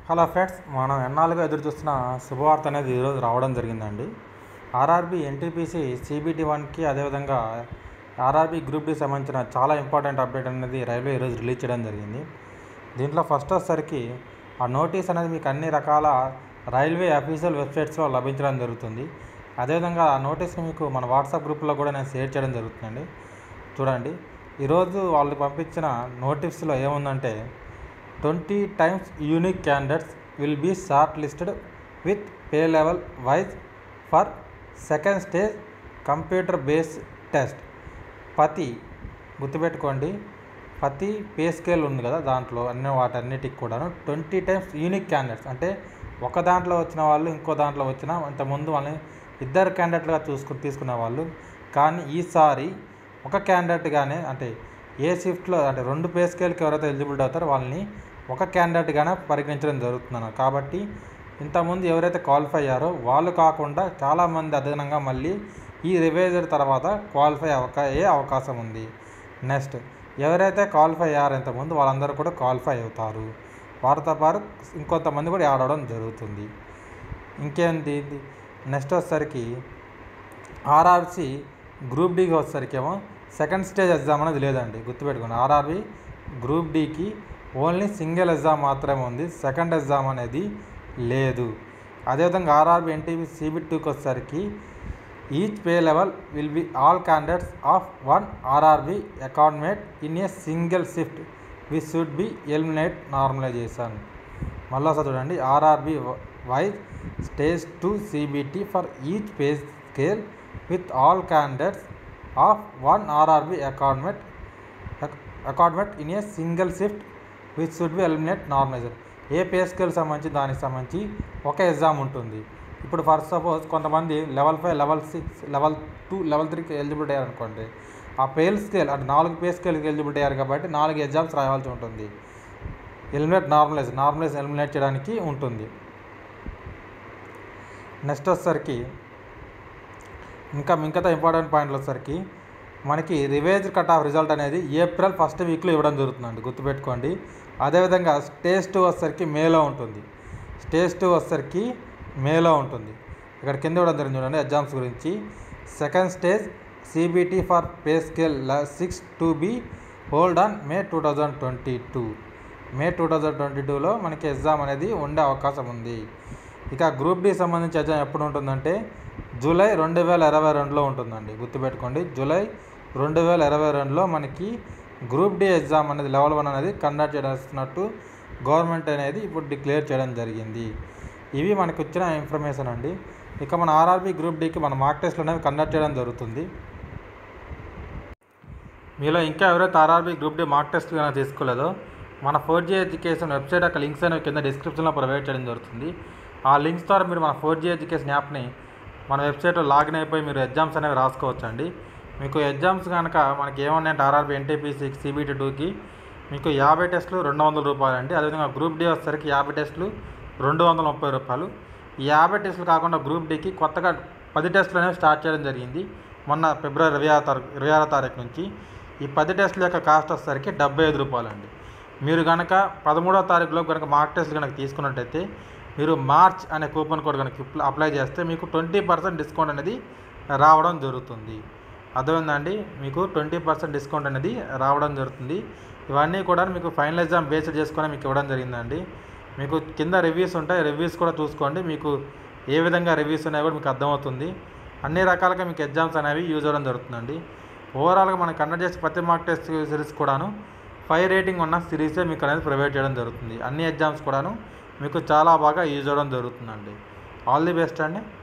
hello friends మనం ఎన్నాళ్ళుగా ఎదురు చూస్తున్న శుభవార్త అనేది ఈరోజు రావడం జరిగిందండి ఆర్ఆర్బి ఎన్టీపీసీ సిబిటి వన్కి అదేవిధంగా ఆర్ఆర్బి గ్రూప్ డి సంబంధించిన చాలా ఇంపార్టెంట్ అప్డేట్ అనేది రైల్వే ఈరోజు రిలీజ్ చేయడం జరిగింది దీంట్లో ఫస్ట్ వచ్చేసరికి ఆ నోటీస్ అనేది మీకు అన్ని రకాల రైల్వే అఫీషియల్ వెబ్సైట్స్లో లభించడం జరుగుతుంది అదేవిధంగా ఆ నోటీస్ని మీకు మన వాట్సాప్ గ్రూప్లో కూడా నేను షేర్ చేయడం జరుగుతుందండి చూడండి ఈరోజు వాళ్ళు పంపించిన నోటీస్లో ఏముందంటే twenty times unique candidates will be short listed with pay level wise for second stage computer base test ప్రతి గుర్తుపెట్టుకోండి ప్రతి పే స్కేల్ ఉంది కదా దాంట్లో అన్ని వాటన్నిటికి కూడాను ట్వంటీ టైమ్స్ యూనిక్ క్యాండిడేట్స్ అంటే ఒక దాంట్లో వచ్చిన వాళ్ళు ఇంకో దాంట్లో వచ్చిన ఇంతకుముందు వాళ్ళని ఇద్దరు క్యాండిడేట్లుగా చూసుకుని తీసుకునే వాళ్ళు కానీ ఈసారి ఒక క్యాండిడేట్గానే అంటే ఏ షిఫ్ట్లో అంటే రెండు పే స్కేల్కి ఎవరైతే ఎలిజిబిలిటీ అవుతారో వాళ్ళని ఒక క్యాండిడేట్గానే పరిగణించడం జరుగుతుందన్న కాబట్టి ఇంతకుముందు ఎవరైతే క్వాలిఫై అయ్యారో వాళ్ళు కాకుండా చాలామంది అదనంగా మళ్ళీ ఈ రివైజర్ తర్వాత క్వాలిఫై అవకా అయ్యే అవకాశం ఉంది నెక్స్ట్ ఎవరైతే క్వాలిఫై అయ్యారో ఇంతకుముందు వాళ్ళందరూ కూడా క్వాలిఫై అవుతారు వారితో పాటు ఇంకొంతమంది కూడా యాడ్ అవడం జరుగుతుంది ఇంకేంటి నెక్స్ట్ వచ్చేసరికి ఆర్ఆర్సి గ్రూప్ డీకి వచ్చేసరికి ఏమో సెకండ్ స్టేజ్ ఎగ్జామ్ అనేది లేదండి గుర్తుపెట్టుకోండి ఆర్ఆర్బి గ్రూప్ డీకి ఓన్లీ సింగిల్ ఎగ్జామ్ మాత్రమే ఉంది సెకండ్ ఎగ్జామ్ అనేది లేదు అదేవిధంగా ఆర్ఆర్బి ఎన్టీవీ సిబి టూకి వచ్చేసరికి each pay level will be all candidates of one RRB accommodated in a single shift we should be eliminate normalization మళ్ళీ ఒకసారి చూడండి RRB wise stage two CBT for each pay scale with all candidates of one RRB accommodated accommodated in a single shift which should be eliminate normalizer a pay scale సంబంధించి దానికి సంబంధించి ఒక exam ఉంటుంది ఇప్పుడు for suppose కొంతమంది level five level six level two level త్రీకి eligibility అయ్యారు అనుకోండి ఆ పేల్ స్కేల్ అంటే నాలుగు పే స్కేల్కి ఎలిజిబిలిటీ అయ్యారు కాబట్టి నాలుగు ఎగ్జామ్స్ రాయాల్సి ఉంటుంది ఎలిమినేట్ నార్మలైజ్ నార్మలైజ్ ఎలిమినేట్ చేయడానికి ఉంటుంది నెక్స్ట్ వచ్చేసరికి ఇంకా మిగతా ఇంపార్టెంట్ పాయింట్లు వచ్చేసరికి మనకి రివేజ్ కట్ ఆఫ్ రిజల్ట్ అనేది ఏప్రిల్ ఫస్ట్ వీక్లో ఇవ్వడం జరుగుతుందండి గుర్తుపెట్టుకోండి అదేవిధంగా స్టేజ్ టూ వచ్చేసరికి మేలో ఉంటుంది స్టేజ్ టూ వచ్చేసరికి మేలో ఉంటుంది ఇక్కడ కింద ఇవ్వడం జరిగింది చూడండి ఎగ్జామ్స్ గురించి second stage CBT for pay scale six to be hold on May two thousand twenty two May two thousand twenty టూలో మనకి ఎగ్జామ్ అనేది ఉండే అవకాశం ఉంది ఇక గ్రూప్ డి సంబంధించి ఎగ్జామ్ ఎప్పుడు ఉంటుందంటే జూలై రెండు వేల ఇరవై రెండులో ఉంటుందండి గుర్తుపెట్టుకోండి జూలై రెండు వేల ఇరవై రెండులో మనకి గ్రూప్ డి ఎగ్జామ్ అనేది లెవెల్ వన్ అనేది కండక్ట్ చేస్తున్నట్టు గవర్నమెంట్ అనేది ఇప్పుడు డిక్లేర్ చేయడం జరిగింది ఇవి మనకు వచ్చిన ఇన్ఫర్మేషన్ అండి ఇక మన ఆర్ఆర్బి గ్రూప్ డికి మన మార్క్ టెస్ట్లు అనేవి కండక్ట్ చేయడం జరుగుతుంది మీలో ఇంకా ఎవరైతే RRB group D mark test కనుక తీసుకోలేదో మన ఫోర్ జీ ఎడ్యుకేషన్ వెబ్సైట్ యొక్క లింక్స్ అనేవి కింద డిస్క్రిప్షన్లో ప్రొవైడ్ చేయడం జరుగుతుంది ఆ లింక్స్ ద్వారా మీరు మన ఫోర్ జీ ఎడ్యుకేషన్ యాప్ని మన వెబ్సైట్లో లాగిన్ అయిపోయి మీరు ఎగ్జామ్స్ అనేవి రాసుకోవచ్చు అండి మీకు ఎగ్జామ్స్ కనుక మనకి ఏమన్నాయంటే ఆర్ఆర్బి ఎన్టీపీసీ సిబిటి టూకి మీకు యాభై టెస్టులు రెండు వందల రూపాయలు అండి అదేవిధంగా గ్రూప్ డి వచ్చేసరికి యాభై టెస్టులు రెండు వందల ముప్పై రూపాయలు ఈ యాభై టెస్టులు కాకుండా గ్రూప్ డికి కొత్తగా పది టెస్టులు అనేవి స్టార్ట్ చేయడం జరిగింది మొన్న ఫిబ్రవరి ఇరవై ఆరు తారీఖు ఇరవై ఆరో తారీఖు నుంచి ఈ పది టెస్టుల యొక్క కాస్ట్ వచ్చేసరికి డెబ్బై ఐదు రూపాయలు అండి మీరు కనుక పదమూడవ తారీఖులో కనుక మార్క్ టెస్ట్ కనుక తీసుకున్నట్టయితే మీరు మార్చ్ అనే కూపన్ కోడ్ కనుక అప్లై చేస్తే మీకు ట్వంటీ పర్సెంట్ డిస్కౌంట్ అనేది రావడం జరుగుతుంది అర్థమైందండి మీకు ట్వంటీ పర్సెంట్ డిస్కౌంట్ అనేది రావడం జరుగుతుంది ఇవన్నీ కూడా మీకు ఫైనల్ ఎగ్జామ్ బేస్డ్ చేసుకొని మీకు ఇవ్వడం జరిగిందండి మీకు కింద రివ్యూస్ ఉంటాయి రివ్యూస్ కూడా చూసుకోండి మీకు ఏ విధంగా రివ్యూస్ ఉన్నాయో కూడా మీకు అర్థమవుతుంది అన్ని రకాలుగా మీకు ఎగ్జామ్స్ అనేవి యూజ్ అవ్వడం జరుగుతుందండి ఓవరాల్గా మనం కండక్ట్ చేసే ప్రతి మార్క్ టెస్ట్ సిరీస్ కూడాను ఫైవ్ రేటింగ్ ఉన్న సిరీసే మీకు అనేది ప్రొవైడ్ చేయడం జరుగుతుంది అన్ని ఎగ్జామ్స్ కూడాను మీకు చాలా బాగా యూజ్ అవ్వడం జరుగుతుందండి ఆల్ ది బెస్ట్ అండి